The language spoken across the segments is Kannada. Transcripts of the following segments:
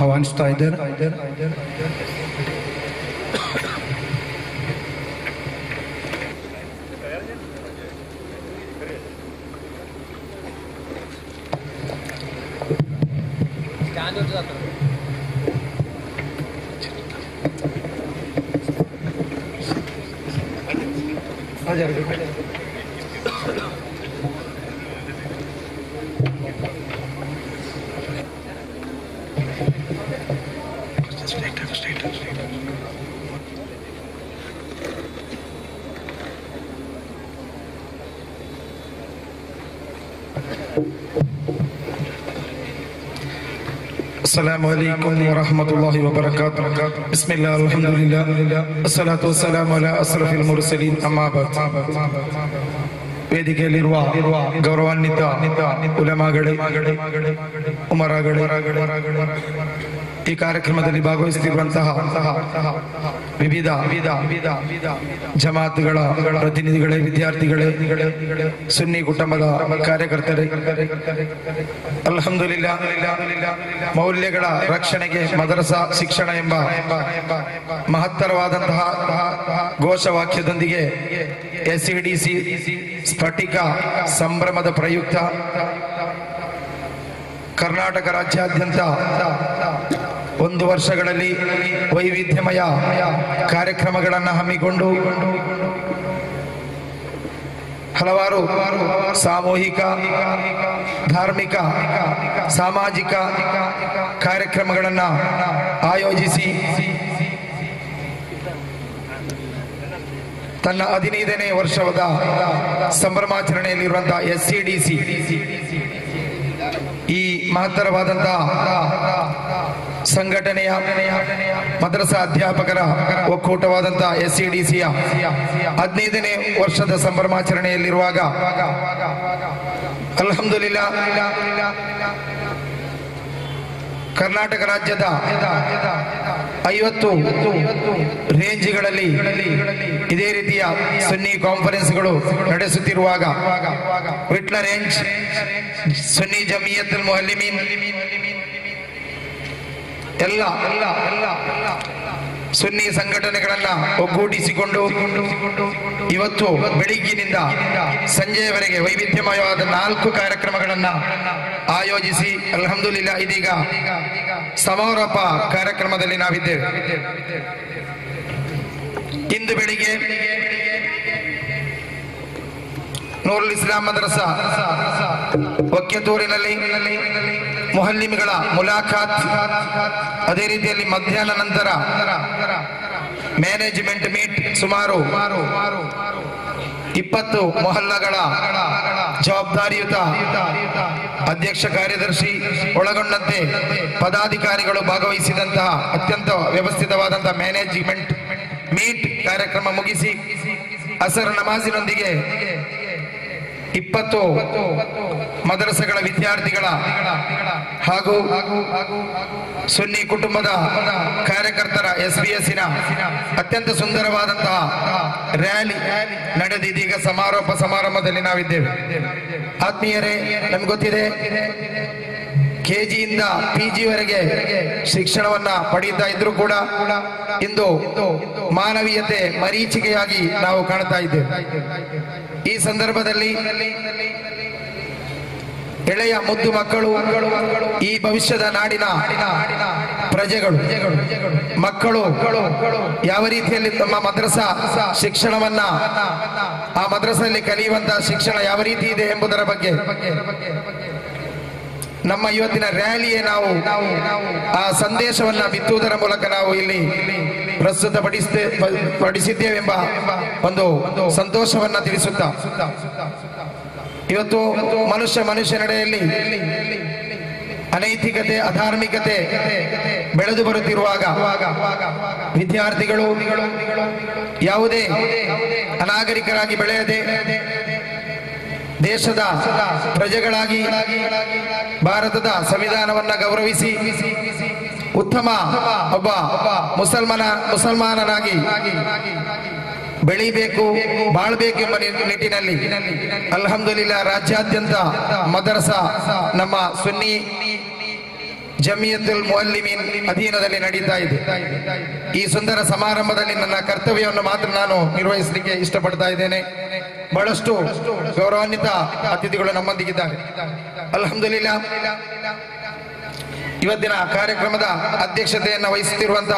ಆಹ್ವಾನಿಸ್ತಾ ಇದ್ದೇನೆ السلام عليكم ورحمة الله وبركاته بسم الله الحمد لله الصلاة والسلام على أشرف المرسلين أما بعد ವೇದಿಕೆಯಲ್ಲಿರುವ ಗೌರವಾನ್ವಿತ ಉಲಮಾಗಳೇ ಉಮರಾಗಳೇ ಈ ಕಾರ್ಯಕ್ರಮದಲ್ಲಿ ಭಾಗವಹಿಸುತ್ತಿರುವಂತಹ ವಿವಿಧ ವಿವಿಧ ಜಮಾತ್ಗಳ ಪ್ರತಿನಿಧಿಗಳೇ ವಿದ್ಯಾರ್ಥಿಗಳೇ ಸುನ್ನಿ ಕುಟುಂಬದ ಕಾರ್ಯಕರ್ತರೇ ಅಲ್ಹಮ್ದುಲಿಲ್ಲ ಮೌಲ್ಯಗಳ ರಕ್ಷಣೆಗೆ ಮದರಸಾ ಶಿಕ್ಷಣ ಎಂಬ ಮಹತ್ತರವಾದಂತಹ ಘೋಷವಾಕ್ಯದೊಂದಿಗೆ ಎಸ್ಸಿಡಿಸಿ ಸ್ಫಟಿಕ ಸಂಭ್ರಮದ ಪ್ರಯುಕ್ತ ಕರ್ನಾಟಕ ರಾಜ್ಯಾದ್ಯಂತ ಒಂದು ವರ್ಷಗಳಲ್ಲಿ ವೈವಿಧ್ಯಮಯ ಕಾರ್ಯಕ್ರಮಗಳನ್ನು ಹಮ್ಮಿಕೊಂಡು ಹಲವಾರು ಸಾಮೂಹಿಕ ಧಾರ್ಮಿಕ ಸಾಮಾಜಿಕ ಕಾರ್ಯಕ್ರಮಗಳನ್ನು ಆಯೋಜಿಸಿ ತನ್ನ ಹದಿನೈದನೇ ವರ್ಷದ ಸಂಭ್ರಮಾಚರಣೆಯಲ್ಲಿರುವಂತಹ ಎಸ್ ಸಿ ಡಿ ಸಿ ಈ ಮಹತ್ತರವಾದಂತಹ ಸಂಘಟನೆಯ ಮದ್ರಸಾ ಅಧ್ಯಾಪಕರ ಒಕ್ಕೂಟವಾದಂತಹ ಎಸ್ ಸಿ ಡಿ ಸಿಯ ಹದಿನೈದನೇ ವರ್ಷದ ಸಂಭ್ರಮಾಚರಣೆಯಲ್ಲಿರುವಾಗ ಅಲ್ಹಮ್ದುಲಿಲ್ಲ ಕರ್ನಾಟಕ ರಾಜ್ಯದ ಐವತ್ತು ರೇಂಜ್ಗಳಲ್ಲಿ ಇದೇ ರೀತಿಯ ಸುನ್ನಿ ಕಾನ್ಫರೆನ್ಸ್ಗಳು ನಡೆಸುತ್ತಿರುವಾಗ ವಿಟ್ಲ ರೇಂಜ್ ಸುನ್ನಿ ಜಮಿಯತ್ ಮುಹಲ್ಲಿಮೀನ್ ಎಲ್ಲ ಎಲ್ಲ ಎಲ್ಲ ಸುನ್ನಿ ಸಂಘಟನೆಗಳನ್ನ ಒಗ್ಗೂಡಿಸಿಕೊಂಡು ಇವತ್ತು ಬೆಳಿಗ್ಗಿನಿಂದ ಸಂಜೆಯವರೆಗೆ ವೈವಿಧ್ಯಮಯವಾದ ನಾಲ್ಕು ಕಾರ್ಯಕ್ರಮಗಳನ್ನ ಆಯೋಜಿಸಿ ಅಲ್ಹಮ್ದುಲಿಲ್ಲ ಇದೀಗ ಸಮಾರೋಪ ಕಾರ್ಯಕ್ರಮದಲ್ಲಿ ನಾವಿದ್ದೇವೆ ಇಂದು ಬೆಳಿಗ್ಗೆ ನೂರುಲ್ ಇಸ್ಲಾಂ ಮದ್ರಸಾ ಒಕ್ಕೆತೂರಿನಲ್ಲಿ ಮುಹಲ್ಲಿಮಿಗಳ ಮುಲಾಖಾತ್ ಅದೇ ರೀತಿಯಲ್ಲಿ ಮಧ್ಯಾಹ್ನ ನಂತರ ಮ್ಯಾನೇಜ್ಮೆಂಟ್ ಮೀಟ್ ಸುಮಾರು ಇಪ್ಪತ್ತು ಮೊಹಲ್ಲಗಳ ಜವಾಬ್ದಾರಿಯುತ ಅಧ್ಯಕ್ಷ ಕಾರ್ಯದರ್ಶಿ ಒಳಗೊಂಡಂತೆ ಪದಾಧಿಕಾರಿಗಳು ಭಾಗವಹಿಸಿದಂತಹ ಅತ್ಯಂತ ವ್ಯವಸ್ಥಿತವಾದಂತಹ ಮ್ಯಾನೇಜ್ಮೆಂಟ್ ಮೀಟ್ ಕಾರ್ಯಕ್ರಮ ಮುಗಿಸಿ ಅಸರ್ ನಮಾಜಿನೊಂದಿಗೆ ಇಪ್ಪತ್ತು ಮದರಸೆಗಳ ವಿದ್ಯಾರ್ಥಿಗಳ ಹಾಗೂ ಸುನ್ನಿ ಕುಟುಂಬದ ಕಾರ್ಯಕರ್ತರ ಎಸ್ ಬಿ ಎಸ್ಸಿನ ಅತ್ಯಂತ ಸುಂದರವಾದಂತಹ ರ್ಯಾಲಿ ನಡೆದಿದೀಗ ಸಮಾರೋಪ ಸಮಾರಂಭದಲ್ಲಿ ನಾವಿದ್ದೇವೆ ಆತ್ಮೀಯರೇ ನಮ್ಗೆ ಗೊತ್ತಿದೆ ಕೆಜಿಯಿಂದ ಪಿ ಜಿವರೆಗೆ ಶಿಕ್ಷಣವನ್ನ ಪಡೆಯುತ್ತಾ ಇದ್ರು ಕೂಡ ಇಂದು ಮಾನವೀಯತೆ ಮರೀಚಿಕೆಯಾಗಿ ನಾವು ಕಾಣ್ತಾ ಇದ್ದೇವೆ ಈ ಸಂದರ್ಭದಲ್ಲಿ ಎಳೆಯ ಮುದ್ದು ಮಕ್ಕಳು ಈ ಭವಿಷ್ಯದ ನಾಡಿನ ಪ್ರಜೆಗಳು ಮಕ್ಕಳು ಯಾವ ರೀತಿಯಲ್ಲಿ ತಮ್ಮ ಮದ್ರಸಾ ಶಿಕ್ಷಣವನ್ನ ಆ ಮದ್ರಸದಲ್ಲಿ ಕಲಿಯುವಂತಹ ಶಿಕ್ಷಣ ಯಾವ ರೀತಿ ಇದೆ ಎಂಬುದರ ಬಗ್ಗೆ ನಮ್ಮ ಇವತ್ತಿನ ರ್ಯಾಲಿಯೇ ನಾವು ಆ ಸಂದೇಶವನ್ನ ಬಿತ್ತುವುದರ ಮೂಲಕ ನಾವು ಇಲ್ಲಿ ಪ್ರಸ್ತುತಪಡಿಸದೆ ಪಡಿಸಿದ್ದೇವೆಂಬ ಒಂದು ಸಂತೋಷವನ್ನ ತಿಳಿಸುತ್ತಾ ಇವತ್ತು ಮನುಷ್ಯ ಮನುಷ್ಯ ನಡೆಯಲ್ಲಿ ಅನೈತಿಕತೆ ಅಧಾರ್ಮಿಕತೆ ಬೆಳೆದು ಬರುತ್ತಿರುವಾಗ ವಿದ್ಯಾರ್ಥಿಗಳು ಯಾವುದೇ ಅನಾಗರಿಕರಾಗಿ ಬೆಳೆಯದೆ ದೇಶದ ಪ್ರಜೆಗಳಾಗಿ ಭಾರತದ ಸಂವಿಧಾನವನ್ನ ಗೌರವಿಸಿ ಉತ್ತಮ ಒಬ್ಬ ಮುಸಲ್ಮಾನ ಮುಸಲ್ಮಾನನಾಗಿ ಬೆಳಿಬೇಕು ಬಾಳ್ಬೇಕೆಂಬ ನಿ- ನಿಟ್ಟಿನಲ್ಲಿ ಅಲ್ಹಮ್ದುಲಿಲ್ಲ ರಾಜ್ಯಾದ್ಯಂತ ಮದರಸಾ ನಮ್ಮ ಸುನ್ನಿ ಜಮಿಯತುಲ್ ಮುಅಲ್ಲಿಮೀನ್ ಅಧೀನದಲ್ಲಿ ನಡೀತಾ ಇದೆ ಈ ಸುಂದರ ಸಮಾರಂಭದಲ್ಲಿ ನನ್ನ ಕರ್ತವ್ಯವನ್ನು ಮಾತ್ರ ನಾನು ನಿರ್ವಹಿಸಲಿಕ್ಕೆ ಇಷ್ಟಪಡ್ತಾ ಇದ್ದೇನೆ ಬಹಳಷ್ಟು ಗೌರವಾನ್ವಿತ ಅತಿಥಿಗಳು ನಮ್ಮೊಂದಿಗಿದ್ದಾರೆ ಅಲ್ಹಮ್ದುಲಿಲ್ಲಾ ಇವತ್ತಿನ ಕಾರ್ಯಕ್ರಮದ ಅಧ್ಯಕ್ಷತೆಯನ್ನು ವಹಿಸುತ್ತಿರುವಂತಹ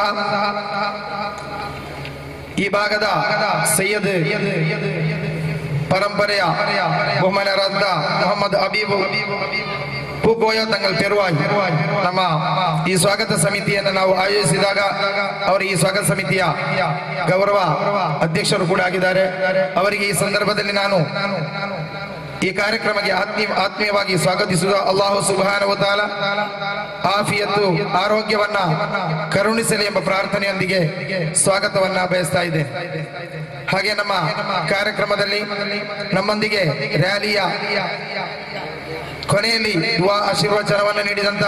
ಈ ಭಾಗದ ಸೈಯದ್ ಪರಂಪರೆಯ ಬಹುಮಾನ್ಯರಾದ ಮೊಹಮ್ಮದ್ ಹಬೀಬು ಪೂಕೋಯ ತಂಗಲ್ ಪೆರುವಾಯ್ ನಮ್ಮ ಈ ಸ್ವಾಗತ ಸಮಿತಿಯನ್ನು ನಾವು ಆಯೋಜಿಸಿದಾಗ ಅವರು ಈ ಸ್ವಾಗತ ಸಮಿತಿಯ ಗೌರವ ಅಧ್ಯಕ್ಷರು ಕೂಡ ಆಗಿದ್ದಾರೆ ಅವರಿಗೆ ಈ ಸಂದರ್ಭದಲ್ಲಿ ನಾನು ಈ ಕಾರ್ಯಕ್ರಮಕ್ಕೆ ಆತ್ಮೀಯ ಆತ್ಮೀಯವಾಗಿ ಸ್ವಾಗತಿಸುವ ಅಲ್ಲಾಹು ಸುಬಾನ ತಾಲ ಆಫಿಯತ್ತು ಆರೋಗ್ಯವನ್ನ ಕರುಣಿಸಲಿ ಎಂಬ ಪ್ರಾರ್ಥನೆಯೊಂದಿಗೆ ಸ್ವಾಗತವನ್ನ ಬಯಸ್ತಾ ಇದೆ ಹಾಗೆ ನಮ್ಮ ಕಾರ್ಯಕ್ರಮದಲ್ಲಿ ನಮ್ಮೊಂದಿಗೆ ರ್ಯಾಲಿಯ ಕೊನೆಯಲ್ಲಿ ದುವಾ ಆಶೀರ್ವಚನವನ್ನು ನೀಡಿದಂತಹ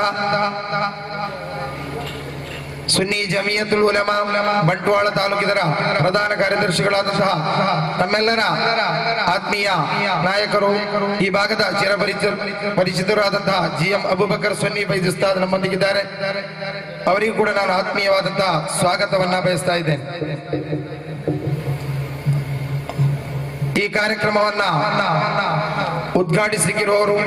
ಸುನ್ನಿ ಜಮಿಯತುಲ್ ಉಲಮಾ ಬಂಟ್ವಾಳ ತಾಲೂಕಿದರ ಪ್ರಧಾನ ಕಾರ್ಯದರ್ಶಿಗಳಾದಂತಹ ನಮ್ಮೆಲ್ಲರ ಆತ್ಮೀಯ ನಾಯಕರು ಈ ಭಾಗದ ಚಿರಪರಿಚ ಪರಿಚಿತರಾದಂತಹ ಜಿ ಎಂ ಅಬುಬಕರ್ ಸುನ್ನಿ ಬೈದ್ ಉಸ್ತಾದ್ ನಮ್ಮೊಂದಿಗಿದ್ದಾರೆ ಅವರಿಗೂ ಕೂಡ ನಾನು ಆತ್ಮೀಯವಾದಂತಹ ಸ್ವಾಗತವನ್ನ ಬಯಸ್ತಾ ಇದ್ದೇನೆ ಈ ಕಾರ್ಯಕ್ರಮವನ್ನ ಉದ್ಘಾಟಿಸಲಿಕ್ಕಿರುವವರು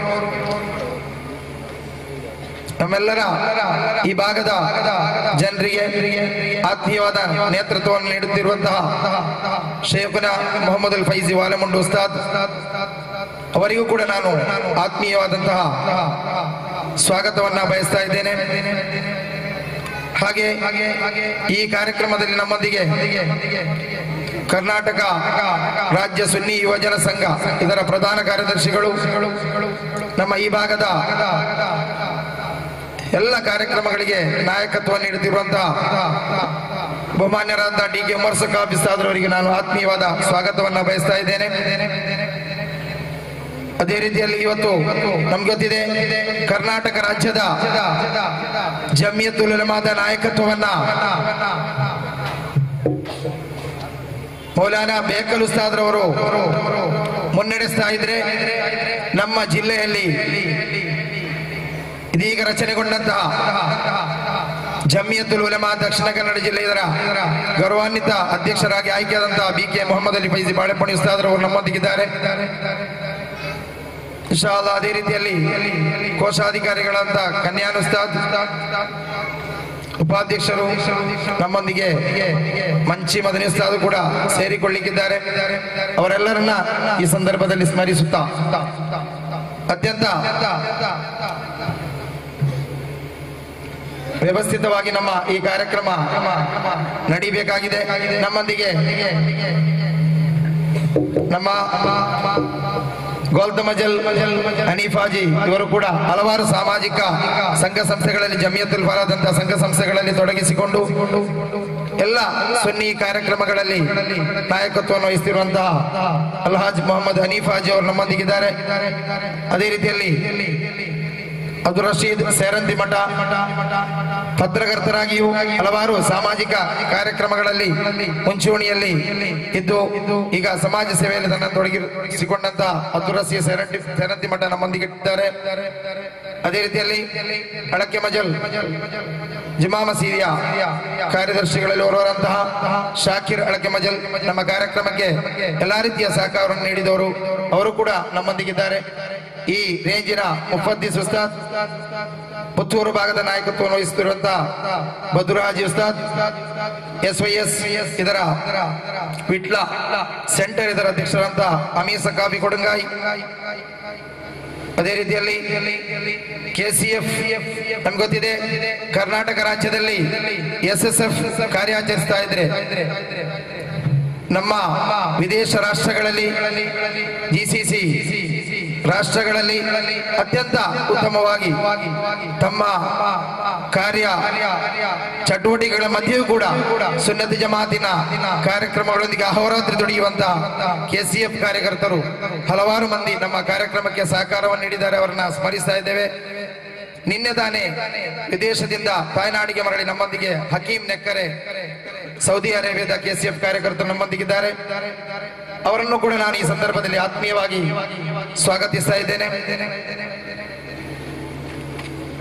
ನಮ್ಮೆಲ್ಲರ ಈ ಭಾಗದ ಜನರಿಗೆ ಆತ್ಮೀಯವಾದ ನೇತೃತ್ವವನ್ನು ನೀಡುತ್ತಿರುವಂತಹ ಶೇಖುನ ಮೊಹಮ್ಮದ್ ಅಲ್ ಫೈಜಿ ವಾಲಮುಂಡು ಉಸ್ತಾದ್ ಅವರಿಗೂ ಕೂಡ ನಾನು ಆತ್ಮೀಯವಾದಂತಹ ಸ್ವಾಗತವನ್ನ ಬಯಸ್ತಾ ಇದ್ದೇನೆ ಹಾಗೆ ಈ ಕಾರ್ಯಕ್ರಮದಲ್ಲಿ ನಮ್ಮೊಂದಿಗೆ ಕರ್ನಾಟಕ ರಾಜ್ಯ ಸುನ್ನಿ ಯುವಜನ ಸಂಘ ಇದರ ಪ್ರಧಾನ ಕಾರ್ಯದರ್ಶಿಗಳು ನಮ್ಮ ಈ ಭಾಗದ ಎಲ್ಲ ಕಾರ್ಯಕ್ರಮಗಳಿಗೆ ನಾಯಕತ್ವ ನೀಡುತ್ತಿರುವಂತಹ ಬಹುಮಾನ್ಯರಾದ ಡಿ ಕೆ ಉಮರ್ ಸಕಾಬ್ ಅವರಿಗೆ ನಾನು ಆತ್ಮೀಯವಾದ ಸ್ವಾಗತವನ್ನ ಬಯಸ್ತಾ ಇದ್ದೇನೆ ಅದೇ ರೀತಿಯಲ್ಲಿ ಇವತ್ತು ನಮ್ಗೆ ಗೊತ್ತಿದೆ ಕರ್ನಾಟಕ ರಾಜ್ಯದ ಜಮಿಯತುಲ್ ಉಲಮಾದ ನಾಯಕತ್ವವನ್ನ ಮೌಲಾನಾ ಬೇಕಲ್ ಉಸ್ತಾದ್ರವರು ಮುನ್ನಡೆಸ್ತಾ ಇದ್ರೆ ನಮ್ಮ ಜಿಲ್ಲೆಯಲ್ಲಿ ಇದೀಗ ರಚನೆಗೊಂಡಂತಹ ಜಮಿಯತುಲ್ ಉಲಮಾ ದಕ್ಷಿಣ ಕನ್ನಡ ಜಿಲ್ಲೆ ಇದರ ಗೌರವಾನ್ವಿತ ಅಧ್ಯಕ್ಷರಾಗಿ ಆಯ್ಕೆಯಾದಂತಹ ಬಿ ಕೆ ಮೊಹಮ್ಮದ್ ಅಲಿ ಫೈಜಿ ಬಾಳೆಪಣಿ ಉಸ್ತಾದ್ರವರು ನಮ್ಮೊಂದಿಗಿದ್ದಾರೆ ಇನ್ಶಾಲ್ಲ ಅದೇ ರೀತಿಯಲ್ಲಿ ಕೋಶಾಧಿಕಾರಿಗಳಂತ ಕನ್ಯಾನ್ ಉಸ್ತಾದ್ ಉಪಾಧ್ಯಕ್ಷರು ನಮ್ಮೊಂದಿಗೆ ಮಂಚಿ ಮದನಿ ಉಸ್ತಾದ್ ಕೂಡ ಸೇರಿಕೊಳ್ಳಿಕ್ಕಿದ್ದಾರೆ ಅವರೆಲ್ಲರನ್ನ ಈ ಸಂದರ್ಭದಲ್ಲಿ ಸ್ಮರಿಸುತ್ತಾ ಅತ್ಯಂತ ವ್ಯವಸ್ಥಿತವಾಗಿ ನಮ್ಮ ಈ ಕಾರ್ಯಕ್ರಮ ನಡಿಬೇಕಾಗಿದೆ ನಮ್ಮೊಂದಿಗೆ ನಮ್ಮ ಗೋಲ್ತಮಜಲ್ ಹನೀಫಾಜಿ ಇವರು ಕೂಡ ಹಲವಾರು ಸಾಮಾಜಿಕ ಸಂಘ ಸಂಸ್ಥೆಗಳಲ್ಲಿ ಜಮಿಯತುಲ್ ಫರಾದ್ ಅಂತ ಸಂಘ ಸಂಸ್ಥೆಗಳಲ್ಲಿ ತೊಡಗಿಸಿಕೊಂಡು ಎಲ್ಲ ಸುನ್ನಿ ಕಾರ್ಯಕ್ರಮಗಳಲ್ಲಿ ನಾಯಕತ್ವವನ್ನು ವಹಿಸುತ್ತಿರುವಂತಹ ಅಲ್ಹಾಜ್ ಮೊಹಮ್ಮದ್ ಹನೀಫಾಜಿ ಅವರು ನಮ್ಮೊಂದಿಗಿದ್ದಾರೆ ಅದೇ ರೀತಿಯಲ್ಲಿ ಅಬ್ದುಲ್ ರಶೀದ್ ಸೇರಂತಿ ಮಠ ಪತ್ರಕರ್ತರಾಗಿಯೂ ಹಲವಾರು ಸಾಮಾಜಿಕ ಕಾರ್ಯಕ್ರಮಗಳಲ್ಲಿ ಮುಂಚೂಣಿಯಲ್ಲಿ ಇದ್ದು ಈಗ ಸಮಾಜ ಸೇವೆಯಲ್ಲಿ ತನ್ನ ತೊಡಗಿಸಿಕೊಂಡಂತ ಅಬ್ದುಲ್ ರಶೀದ್ ಸೇರಂತಿ ಸೇರಂತಿ ಮಠ ನಮ್ಮೊಂದಿಗೆ ಇದ್ದಾರೆ ಅದೇ ರೀತಿಯಲ್ಲಿ ಅಡಕೆ ಮಜಲ್ ಜುಮಾ ಮಸೀದಿಯ ಕಾರ್ಯದರ್ಶಿಗಳಲ್ಲಿ ಓರ್ವರಂತಹ ಶಾಕಿರ್ ಅಳಕೆ ಮಜಲ್ ನಮ್ಮ ಕಾರ್ಯಕ್ರಮಕ್ಕೆ ಎಲ್ಲಾ ರೀತಿಯ ಸಹಕಾರವನ್ನು ನೀಡಿದವರು ಅವರು ಕೂಡ ನಮ್ಮೊಂದಿಗಿದ್ದಾರೆ ಈ ರೇಂಜಿನ ಮುಫದ್ದೀಸ್ ಉಸ್ತಾದ್ ಪುತ್ತೂರು ಭಾಗದ ನಾಯಕತ್ವವನ್ನು ವಹಿಸುತ್ತಿರುವಂತಹ ಬದುರಾಜಿ ಉಸ್ತಾದ್ ಎಸ್ ವೈ ಎಸ್ ಇದರ ವಿಟ್ಲ ಸೆಂಟರ್ ಇದರ ಅಧ್ಯಕ್ಷರಂತ ಅಮೀರ್ ಸಕಾಬಿ ಕೊಡಂಗಾಯಿ ಅದೇ ರೀತಿಯಲ್ಲಿ ಕೆಸಿಎಫ್ ನಮ್ಗೆ ಗೊತ್ತಿದೆ ಕರ್ನಾಟಕ ರಾಜ್ಯದಲ್ಲಿ ಎಸ್ ಎಸ್ ಎಫ್ ಕಾರ್ಯಾಚರಿಸ್ತಾ ಇದ್ರೆ ನಮ್ಮ ವಿದೇಶ ರಾಷ್ಟ್ರಗಳಲ್ಲಿ ಜಿಸಿಸಿ ರಾಷ್ಟ್ರಗಳಲ್ಲಿ ಅತ್ಯಂತ ಉತ್ತಮವಾಗಿ ತಮ್ಮ ಕಾರ್ಯ ಚಟುವಟಿಕೆಗಳ ಮಧ್ಯೆಯೂ ಕೂಡ ಸುನ್ನತಿ ಜಮಾತಿನ ಕಾರ್ಯಕ್ರಮಗಳೊಂದಿಗೆ ಅಹೋರಾತ್ರಿ ದುಡಿಯುವಂತಹ ಕೆಸಿಎಫ್ ಕಾರ್ಯಕರ್ತರು ಹಲವಾರು ಮಂದಿ ನಮ್ಮ ಕಾರ್ಯಕ್ರಮಕ್ಕೆ ಸಹಕಾರವನ್ನು ನೀಡಿದ್ದಾರೆ ಅವರನ್ನ ಸ್ಮರಿಸ್ತಾ ಇದ್ದೇವೆ ನಿನ್ನೆ ತಾನೇ ವಿದೇಶದಿಂದ ತಾಯ್ನಾಡಿಗೆ ಮರಳಿ ನಮ್ಮೊಂದಿಗೆ ಹಕೀಂ ನೆಕ್ಕರೆ ಸೌದಿ ಅರೇಬಿಯಾದ ಕೆಸಿಎಫ್ ಕಾರ್ಯಕರ್ತರು ನಮ್ಮೊಂದಿಗಿದ್ದಾರೆ ಅವರನ್ನು ಕೂಡ ನಾನು ಈ ಸಂದರ್ಭದಲ್ಲಿ ಆತ್ಮೀಯವಾಗಿ ಸ್ವಾಗತಿಸ್ತಾ ಇದ್ದೇನೆ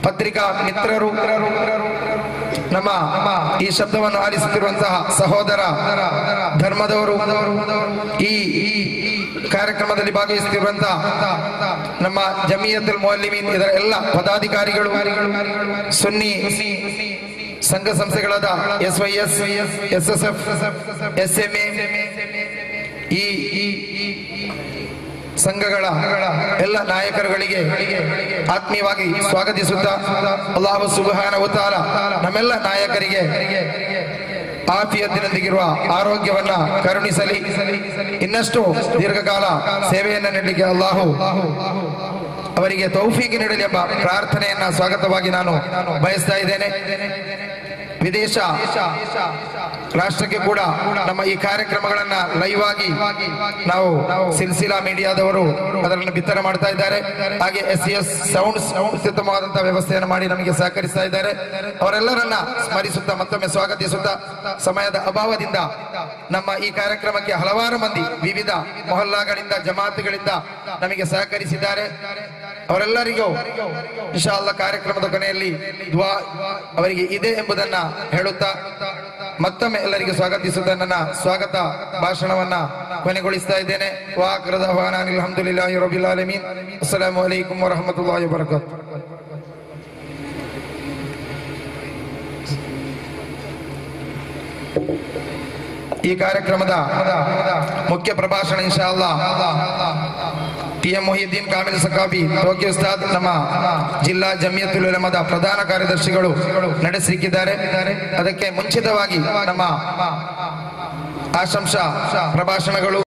ಪತ್ರಿಕಾ ಮಿತ್ರರು ನಮ್ಮ ಈ ಶಬ್ದವನ್ನು ಆಲಿಸುತ್ತಿರುವಂತಹ ಸಹೋದರ ಧರ್ಮದವರು ಈ ಕಾರ್ಯಕ್ರಮದಲ್ಲಿ ಭಾಗವಹಿಸುತ್ತಿರುವಂತಹ ನಮ್ಮ ಜಮಿಯತುಲ್ ಮುಅಲ್ಲಿಮೀನ್ ಇದರ ಎಲ್ಲ ಪದಾಧಿಕಾರಿಗಳು ಸುನ್ನಿ ಸಂಘ ಸಂಸ್ಥೆಗಳಾದ S Y S S S F S M A ಈ ಈ ಸಂಘಗಳ ಎಲ್ಲ ನಾಯಕರುಗಳಿಗೆ ಆತ್ಮೀಯವಾಗಿ ಸ್ವಾಗತಿಸುತ್ತಾ ಅಲ್ಲಾಹು ಸುಬಹಾನ ಉತ್ತಾಲ ನಮ್ಮೆಲ್ಲ ನಾಯಕರಿಗೆ ಆಫಿಯತ್ತಿನೊಂದಿಗಿರುವ ಆರೋಗ್ಯವನ್ನ ಕರುಣಿಸಲಿ ಇನ್ನಷ್ಟು ದೀರ್ಘಕಾಲ ಸೇವೆಯನ್ನ ನೀಡಲಿಕ್ಕೆ ಅಲ್ಲಾಹು ಅವರಿಗೆ ತೌಫೀಗಿ ನೀಡಲಿ ಎಂಬ ಪ್ರಾರ್ಥನೆಯನ್ನ ಸ್ವಾಗತವಾಗಿ ನಾನು ಬಯಸ್ತಾ ಇದ್ದೇನೆ ವಿದೇಶ ರಾಷ್ಟ್ರಕ್ಕೆ ಕೂಡ ನಮ್ಮ ಈ ಕಾರ್ಯಕ್ರಮಗಳನ್ನ ಲೈವ್ ಆಗಿ ನಾವು ಸಿಲ್ಸಿಲಾ ಮೀಡಿಯಾದವರು ಅದನ್ನು ಬಿತ್ತರ ಮಾಡ್ತಾ ಇದ್ದಾರೆ ಹಾಗೆ ಎಸ್ ಎಸ್ ಸೌಂಡ್ ಅತ್ಯುತ್ತಮವಾದಂತಹ ವ್ಯವಸ್ಥೆಯನ್ನು ಮಾಡಿ ನಮಗೆ ಸಹಕರಿಸ್ತಾ ಇದ್ದಾರೆ ಅವರೆಲ್ಲರನ್ನ ಸ್ಮರಿಸುತ್ತಾ ಮತ್ತೊಮ್ಮೆ ಸ್ವಾಗತಿಸುತ್ತಾ ಸಮಯದ ಅಭಾವದಿಂದ ನಮ್ಮ ಈ ಕಾರ್ಯಕ್ರಮಕ್ಕೆ ಹಲವಾರು ಮಂದಿ ವಿವಿಧ ಮೊಹಲ್ಲಾಗಳಿಂದ ಜಮಾತುಗಳಿಂದ ನಮಗೆ ಸಹಕರಿಸಿದ್ದಾರೆ ಅವರೆಲ್ಲರಿಗೂ ಇನ್ಶಾ ಅಲ್ಲಾ ಕಾರ್ಯಕ್ರಮದ ಕೊನೆಯಲ್ಲಿ ದ್ವಾ ಅವರಿಗೆ ಇದೆ ಎಂಬುದನ್ನ ಹೇಳುತ್ತಾ ಮತ್ತೊಮ್ಮೆ ಎಲ್ಲರಿಗೆ ಸ್ವಾಗತಿಸುತ್ತಾ ನನ್ನ ಸ್ವಾಗತ ಭಾಷಣವನ್ನ ಕೊನೆಗೊಳಿಸ್ತಾ ಇದ್ದೇನೆ ವಾಕ್ರದ ಅಲ್ಹಮ್ದುಲಿಲ್ಲಾಹಿ ರಬ್ಬಿಲ್ ಆಲಮೀನ್ ಅಸ್ಸಲಾಮು ಅಲೈಕುಂ ವರಹಮತುಲ್ಲಾಹಿ ವಬರಕಾತು ಈ ಕಾರ್ಯಕ್ರಮದ ಮುಖ್ಯ ಪ್ರಭಾಷಣ ಇನ್ಶಾ ಅಲ್ಲಾ ಪಿ ಎಂ ಮೊಹಿದ್ದೀನ್ ಕಾಮಿಲ್ ಸಕಾಬಿ ಟೋಕಿ ಉಸ್ತಾದ್ ನಮ್ಮ ಜಿಲ್ಲಾ ಜಮಿಯತುಲ್ ಉಲಮದ ಪ್ರಧಾನ ಕಾರ್ಯದರ್ಶಿಗಳು ನಡೆಸಲಿಕ್ಕಿದ್ದಾರೆ ಅದಕ್ಕೆ ಮುಂಚಿತವಾಗಿ ನಮ್ಮ ಆಶಂಸಾ ಪ್ರಭಾಷಣಗಳು